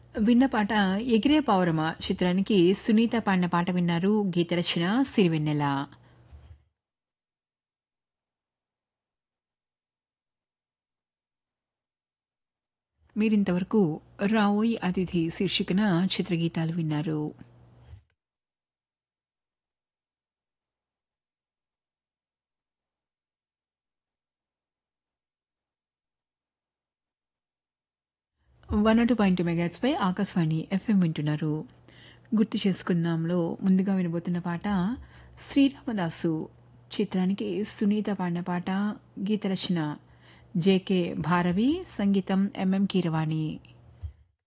విన్న పాట ఎగిరే పౌరమ చిత్రానికి సునీత పాడిన పాట విన్నారు గీత రచన సిరివెన్నెల మీరింతవరకు రావోయ్ అతిథి శీర్షికన చిత్రగీతాలు విన్నారు వన్ టూ పాయింట్ మెగాట్స్ పై ఆకాశవాణి ఎఫ్ఎం వింటున్నారు గుర్తు చేసుకుందాంలో ముందుగా వినబోతున్న పాట శ్రీరామదాసు చిత్రానికి సునీత పాడిన పాట గీత రచన జేకే భారవి సంగీతం ఎంఎం కీరవాణి